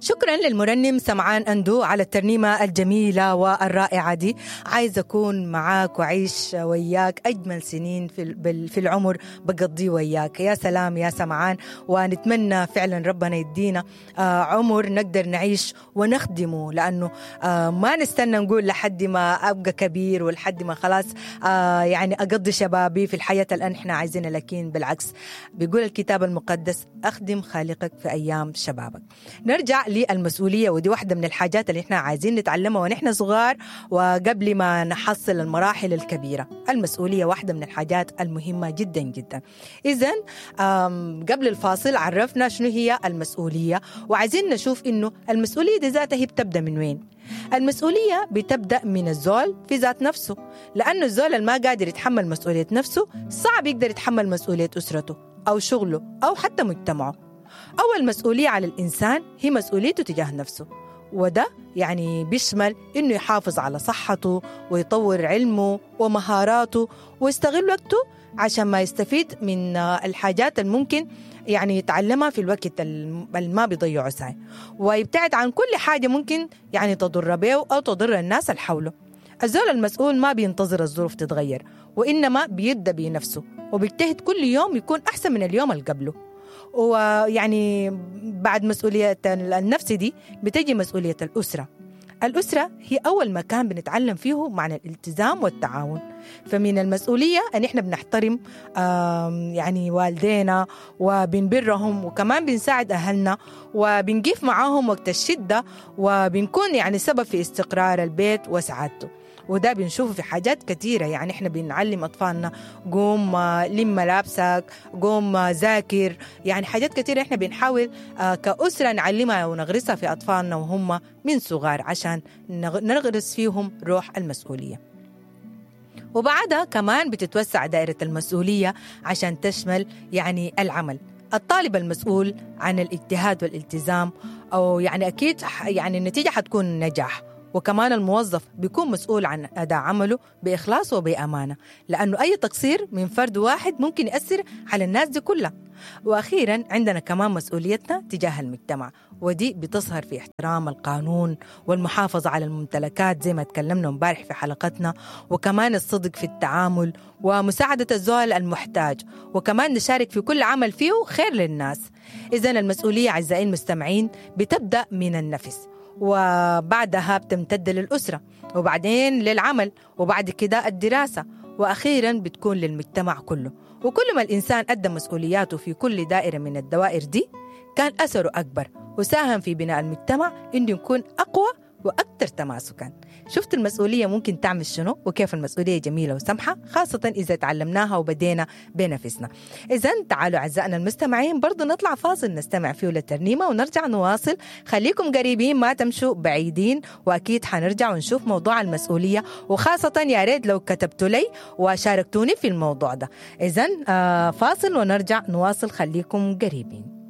شكرا للمرنم سمعان أندو على الترنيمة الجميلة والرائعة دي عايزة أكون معاك وأعيش وياك أجمل سنين في ال- في العمر بقضيه وياك يا سلام يا سمعان ونتمنى فعلا ربنا يدينا آه، عمر نقدر نعيش ونخدمه لأنه آه، ما نستنى نقول لحد ما أبقى كبير ولحد ما خلاص آه، يعني أقضي شبابي في الحياة الآن إحنا عايزينها لكن بالعكس بيقول الكتاب المقدس أخدم خالقك في أيام شبابك نرجع للمسؤولية ودي واحدة من الحاجات اللي إحنا عايزين نتعلمها ونحن صغار وقبل ما نحصل المراحل الكبيرة المسؤولية واحدة من الحاجات المهمة جدا جدا إذا قبل الفاصل عرفنا شنو هي المسؤولية وعايزين نشوف إنه المسؤولية دي ذاتها هي بتبدأ من وين المسؤولية بتبدأ من الزول في ذات نفسه لأنه الزول اللي ما قادر يتحمل مسؤولية نفسه صعب يقدر يتحمل مسؤولية أسرته أو شغله أو حتى مجتمعه أول مسؤولية على الإنسان هي مسؤوليته تجاه نفسه وده يعني بيشمل إنه يحافظ على صحته ويطور علمه ومهاراته ويستغل وقته عشان ما يستفيد من الحاجات الممكن يعني يتعلمها في الوقت اللي ما بيضيعه ساعة ويبتعد عن كل حاجة ممكن يعني تضر به أو تضر الناس اللي حوله الزول المسؤول ما بينتظر الظروف تتغير وإنما بيبدأ بنفسه وبيجتهد كل يوم يكون أحسن من اليوم اللي قبله ويعني بعد مسؤولية النفس دي بتجي مسؤولية الأسرة الأسرة هي أول مكان بنتعلم فيه معنى الالتزام والتعاون فمن المسؤولية أن إحنا بنحترم يعني والدينا وبنبرهم وكمان بنساعد أهلنا وبنقيف معاهم وقت الشدة وبنكون يعني سبب في استقرار البيت وسعادته وده بنشوفه في حاجات كثيرة يعني احنا بنعلم أطفالنا قوم لم ملابسك قوم ذاكر يعني حاجات كثيرة احنا بنحاول كأسرة نعلمها ونغرسها في أطفالنا وهم من صغار عشان نغرس فيهم روح المسؤولية وبعدها كمان بتتوسع دائرة المسؤولية عشان تشمل يعني العمل الطالب المسؤول عن الاجتهاد والالتزام أو يعني أكيد يعني النتيجة حتكون نجاح وكمان الموظف بيكون مسؤول عن أداء عمله بإخلاص وبأمانة لأنه أي تقصير من فرد واحد ممكن يأثر على الناس دي كلها وأخيرا عندنا كمان مسؤوليتنا تجاه المجتمع ودي بتظهر في احترام القانون والمحافظة على الممتلكات زي ما تكلمنا امبارح في حلقتنا وكمان الصدق في التعامل ومساعدة الزول المحتاج وكمان نشارك في كل عمل فيه خير للناس إذا المسؤولية أعزائي المستمعين بتبدأ من النفس وبعدها بتمتد للأسرة وبعدين للعمل وبعد كده الدراسة وأخيرا بتكون للمجتمع كله وكل ما الإنسان أدى مسؤولياته في كل دائرة من الدوائر دي كان أثره أكبر وساهم في بناء المجتمع إنه يكون أقوى وأكثر تماسكا شفت المسؤولية ممكن تعمل شنو وكيف المسؤولية جميلة وسمحة خاصة إذا تعلمناها وبدينا بنفسنا إذا تعالوا أعزائنا المستمعين برضو نطلع فاصل نستمع فيه للترنيمة ونرجع نواصل خليكم قريبين ما تمشوا بعيدين وأكيد حنرجع ونشوف موضوع المسؤولية وخاصة يا ريت لو كتبتوا لي وشاركتوني في الموضوع ده إذا آه فاصل ونرجع نواصل خليكم قريبين